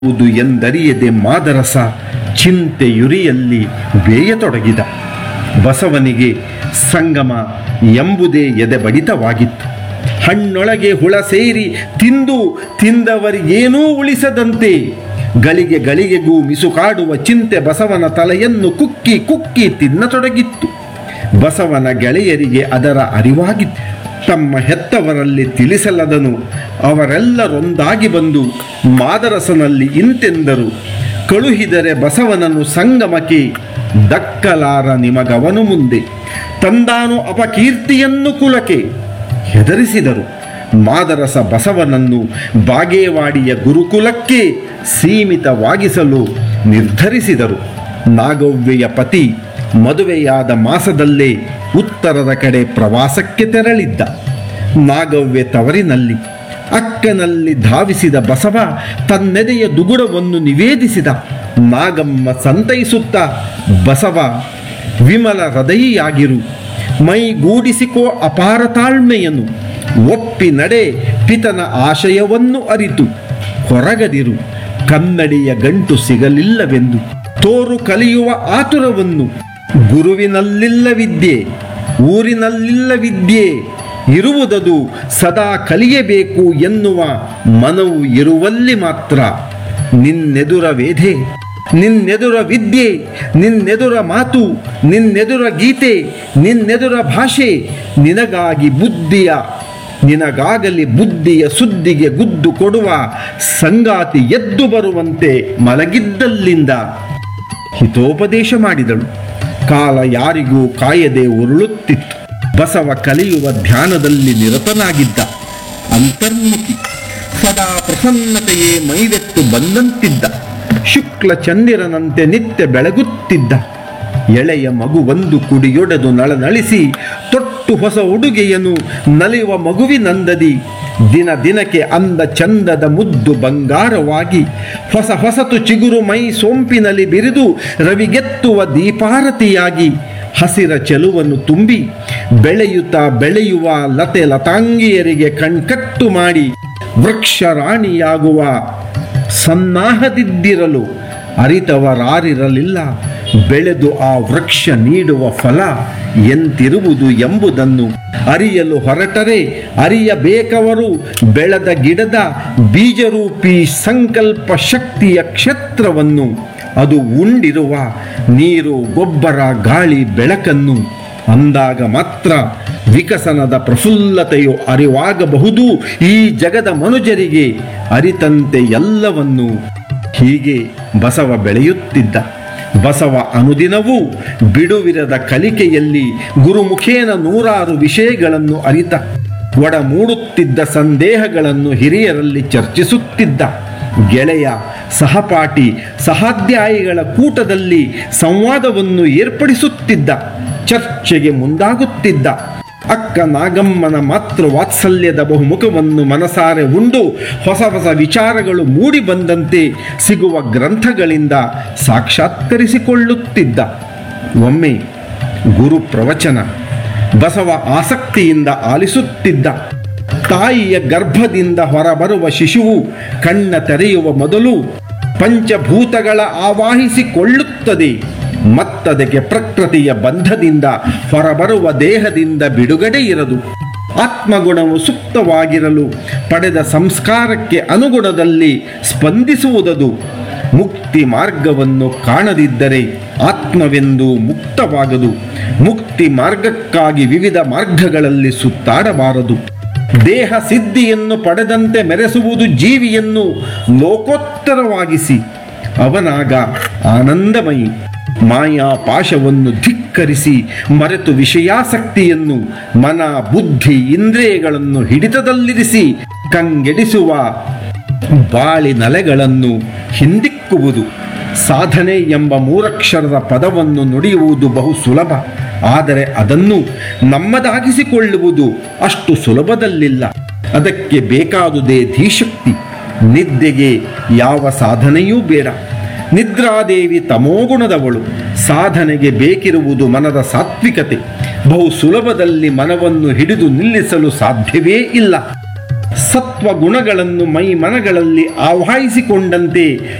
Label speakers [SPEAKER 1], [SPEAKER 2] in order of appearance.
[SPEAKER 1] ವುದು ಎಂದರಿಯದೆ ಮಾದರಸ ಚಿಂತೆಯುರಿಯಲ್ಲಿ ಬೇಯತೊಡಗಿದ ಬಸವನಿಗೆ ಸಂಗಮ ಎಂಬುದೇ ಎದೆ ಬಡಿತವಾಗಿತ್ತು ಹಣ್ಣೊಳಗೆ ಹುಳ ಸೇರಿ ತಿಂದು ತಿಂದವರಿಗೇನೂ ಉಳಿಸದಂತೆ ಗಳಿಗೆ ಗಳಿಗೆಗೂ ಮಿಸುಕಾಡುವ ಚಿಂತೆ ಬಸವನ ತಲೆಯನ್ನು ಕುಕ್ಕಿ ಕುಕ್ಕಿ ತಿನ್ನತೊಡಗಿತ್ತು ಬಸವನ ಗೆಳೆಯರಿಗೆ ಅದರ ಅರಿವಾಗಿತ್ತು ತಮ್ಮ ಹೆತ್ತವರಲ್ಲಿ ತಿಳಿಸಲದನು ಅವರೆಲ್ಲರೊಂದಾಗಿ ಬಂದು ಮಾದರಸನಲ್ಲಿ ಇಂತೆಂದರು ಕಳುಹಿದರೆ ಬಸವನನ್ನು ಸಂಗಮಕ್ಕೆ ದಕ್ಕಲಾರ ನಿಮಗವನು ಮುಂದೆ ತಂದಾನು ಅಪಕೀರ್ತಿಯನ್ನು ಕುಲಕ್ಕೆ ಹೆದರಿಸಿದರು ಮಾದರಸ ಬಸವನನ್ನು ಬಾಗೇವಾಡಿಯ ಗುರುಕುಲಕ್ಕೆ ಸೀಮಿತವಾಗಿಸಲು ನಿರ್ಧರಿಸಿದರು ನಾಗವ್ಯೆಯ ಪತಿ ಮದುವೆಯಾದ ಮಾಸದಲ್ಲೇ ಉತ್ತರದ ಕಡೆ ಪ್ರವಾಸಕ್ಕೆ ತೆರಳಿದ್ದ ನಾಗವ್ಯ ತವರಿನಲ್ಲಿ ಅಕ್ಕನಲ್ಲಿ ಧಾವಿಸಿದ ಬಸವ ತನ್ನೆದೆಯ ದುಗುಡವನ್ನು ನಿವೇದಿಸಿದ ನಾಗಮ್ಮ ಸಂತೈಸುತ್ತಾ ಬಸವ ವಿಮಲ ಹೃದಯಿಯಾಗಿರು ಮೈಗೂಡಿಸಿಕೋ ಅಪಾರ ತಾಳ್ಮೆಯನ್ನು ಒಪ್ಪಿ ನಡೆ ಪಿತನ ಆಶಯವನ್ನು ಅರಿತು ಹೊರಗದಿರು ಕನ್ನಡಿಯ ಗಂಟು ಸಿಗಲಿಲ್ಲವೆಂದು ತೋರು ಕಲಿಯುವ ಆತುರವನ್ನು ಗುರುವಿನಲ್ಲಿಲ್ಲ ವಿದ್ಯೆ ಊರಿನಲ್ಲಿಲ್ಲ ವಿದ್ಯೆ ಇರುವುದದು ಸದಾ ಕಲಿಯಬೇಕು ಎನ್ನುವ ಮನವು ಇರುವಲ್ಲಿ ಮಾತ್ರ ನಿನ್ನೆದುರ ವೇಧೆ ನಿನ್ನೆದುರ ವಿದ್ಯೆ ನಿನ್ನೆದುರ ಮಾತು ನಿನ್ನೆದುರ ಗೀತೆ ನಿನ್ನೆದುರ ಭಾಷೆ ನಿನಗಾಗಿ ಬುದ್ಧಿಯ ನಿನಗಾಗಲಿ ಬುದ್ಧಿಯ ಸುದ್ದಿಗೆ ಗುದ್ದು ಕೊಡುವ ಸಂಗಾತಿ ಎದ್ದು ಬರುವಂತೆ ಮಲಗಿದ್ದಲ್ಲಿಂದ ಹಿತೋಪದೇಶ ಮಾಡಿದಳು ಕಾಲ ಯಾರಿಗೂ ಕಾಯದೆ ಉರುಳುತ್ತಿತ್ತು ಬಸವ ಕಲಿಯುವ ಧ್ಯಾನದಲ್ಲಿ ನಿರತನಾಗಿದ್ದ ಅಂತರ್ಮುಖಿ ಸದಾ ಪ್ರಸನ್ನತೆಯೇ ಮೈವೆತ್ತು ಬಂದಂತಿದ್ದ ಶುಕ್ಲ ಚಂದಿರನಂತೆ ನಿತ್ಯ ಬೆಳಗುತ್ತಿದ್ದ ಎಳೆಯ ಮಗುವೊಂದು ಕುಡಿಯೊಡೆದು ನಳನಳಿಸಿ ತೊಟ್ಟು ಹೊಸ ಉಡುಗೆಯನ್ನು ನಲಿಯುವ ಮಗುವಿನಂದದಿ ದಿನ ದಿನಕ್ಕೆ ಅಂದ ಚಂದದ ಮುದ್ದು ಬಂಗಾರವಾಗಿ ಹೊಸ ಹೊಸತು ಚಿಗುರು ಮೈ ಸೋಂಪಿನಲ್ಲಿ ಬಿರಿದು ರವಿಗೆತ್ತುವ ದೀಪಾರತಿಯಾಗಿ ಹಸಿರ ಚೆಲುವನ್ನು ತುಂಬಿ ಬೆಳೆಯುತ್ತಾ ಬೆಳೆಯುವ ಲತೆ ಲತಾಂಗಿಯರಿಗೆ ಕಣ್ಕಟ್ಟು ಮಾಡಿ ವೃಕ್ಷ ರಾಣಿಯಾಗುವ ಸನ್ನಾಹದಿದ್ದಿರಲು ಅರಿತವರಾರಿರಲಿಲ್ಲ ಬೆಳೆದು ಆ ವೃಕ್ಷ ನೀಡುವ ಫಲ ಎಂತಿರುವುದು ಎಂಬುದನ್ನು ಅರಿಯಲು ಹೊರಟರೆ ಅರಿಯಬೇಕವರು ಬೆಳೆದ ಗಿಡದ ಬೀಜರೂಪಿ ಸಂಕಲ್ಪ ಶಕ್ತಿಯ ಕ್ಷೇತ್ರವನ್ನು ಅದು ಉಂಡಿರುವ ನೀರು ಗೊಬ್ಬರ ಗಾಳಿ ಬೆಳಕನ್ನು ಅಂದಾಗ ಮಾತ್ರ ವಿಕಸನದ ಪ್ರಫುಲ್ಲತೆಯು ಅರಿವಾಗಬಹುದು ಈ ಜಗದ ಮನುಜರಿಗೆ ಅರಿತಂತೆ ಎಲ್ಲವನ್ನು ಹೀಗೆ ಬಸವ ಬೆಳೆಯುತ್ತಿದ್ದ ಬಸವ ಅನುದಿನವೂ ಬಿಡುವಿರದ ಕಲಿಕೆಯಲ್ಲಿ ಗುರುಮುಖೇನ ನೂರಾರು ವಿಷಯಗಳನ್ನು ಅರಿತ ಒಡ ಮೂಡುತ್ತಿದ್ದ ಸಂದೇಹಗಳನ್ನು ಹಿರಿಯರಲ್ಲಿ ಚರ್ಚಿಸುತ್ತಿದ್ದ ಗೆಳೆಯ ಸಹಪಾಠಿ ಸಹಾಧ್ಯಾಯಿಗಳ ಕೂಟದಲ್ಲಿ ಸಂವಾದವನ್ನು ಏರ್ಪಡಿಸುತ್ತಿದ್ದ ಚರ್ಚೆಗೆ ಮುಂದಾಗುತ್ತಿದ್ದ ಅಕ್ಕ ನಾಗಮ್ಮನ ಮಾತೃ ವಾತ್ಸಲ್ಯದ ಬಹುಮುಖವನ್ನು ಮನಸಾರೆ ಉಂಡು ಹೊಸ ಹೊಸ ವಿಚಾರಗಳು ಮೂಡಿ ಬಂದಂತೆ ಸಿಗುವ ಗ್ರಂಥಗಳಿಂದ ಸಾಕ್ಷಾತ್ಕರಿಸಿಕೊಳ್ಳುತ್ತಿದ್ದ ಒಮ್ಮೆ ಗುರು ಪ್ರವಚನ ಬಸವ ಆಸಕ್ತಿಯಿಂದ ಆಲಿಸುತ್ತಿದ್ದ ತಾಯಿಯ ಗರ್ಭದಿಂದ ಹೊರಬರುವ ಶಿಶುವು ಕಣ್ಣ ತೆರೆಯುವ ಮೊದಲು ಪಂಚಭೂತಗಳ ಆವಾಹಿಸಿಕೊಳ್ಳುತ್ತದೆ ಮತ್ತದಕ್ಕೆ ಪ್ರಕೃತಿಯ ಬಂಧದಿಂದ ಹೊರಬರುವ ದೇಹದಿಂದ ಬಿಡುಗಡೆ ಇರದು ಆತ್ಮಗುಣವು ಸುಪ್ತವಾಗಿರಲು ಪಡೆದ ಸಂಸ್ಕಾರಕ್ಕೆ ಅನುಗುಣದಲ್ಲಿ ಸ್ಪಂದಿಸುವುದದು ಮುಕ್ತಿ ಮಾರ್ಗವನ್ನು ಕಾಣದಿದ್ದರೆ ಆತ್ಮವೆಂದು ಮುಕ್ತವಾಗದು ಮುಕ್ತಿ ಮಾರ್ಗಕ್ಕಾಗಿ ವಿವಿಧ ಮಾರ್ಗಗಳಲ್ಲಿ ಸುತ್ತಾಡಬಾರದು ದೇಹ ಸಿದ್ಧಿಯನ್ನು ಪಡೆದಂತೆ ಮೆರೆಸುವುದು ಜೀವಿಯನ್ನು ಲೋಕೋತ್ತರವಾಗಿಸಿ ಅವನಾಗ ಆನಂದಮಯಿ ಮಾಯಾ ಪಾಶವನ್ನು ಧಿಕ್ಕರಿಸಿ ಮರೆತು ವಿಷಯಾಸಕ್ತಿಯನ್ನು ಮನ ಬುದ್ಧಿ ಇಂದ್ರಿಯಗಳನ್ನು ಹಿಡಿತದಲ್ಲಿರಿಸಿ ಕಂಗೆಡಿಸುವ ಬಾಳಿನಲೆಗಳನ್ನು ಹಿಂದಿಕ್ಕುವುದು ಸಾಧನೆ ಎಂಬ ಮೂರಕ್ಷರದ ಪದವನ್ನು ನುಡಿಯುವುದು ಬಹು ಸುಲಭ ಆದರೆ ಅದನ್ನು ನಮ್ಮದಾಗಿಸಿಕೊಳ್ಳುವುದು ಅಷ್ಟು ಸುಲಭದಲ್ಲಿಲ್ಲ ಅದಕ್ಕೆ ಬೇಕಾದುದೇ ಧೀಶಕ್ತಿ ನಿದ್ದೆಗೆ ಯಾವ ಸಾಧನೆಯೂ ಬೇಡ ನಿದ್ರಾದೇವಿ ತಮೋಗುಣದವಳು ಸಾಧನೆಗೆ ಬೇಕಿರುವುದು ಮನದ ಸಾತ್ವಿಕತೆ ಬಹು ಸುಲಭದಲ್ಲಿ ಮನವನ್ನು ಹಿಡಿದು ನಿಲ್ಲಿಸಲು ಸಾಧ್ಯವೇ ಇಲ್ಲ ಸತ್ವ ಗುಣಗಳನ್ನು ಮೈ ಮನಗಳಲ್ಲಿ ಆವಾಹಿಸಿಕೊಂಡಂತೆ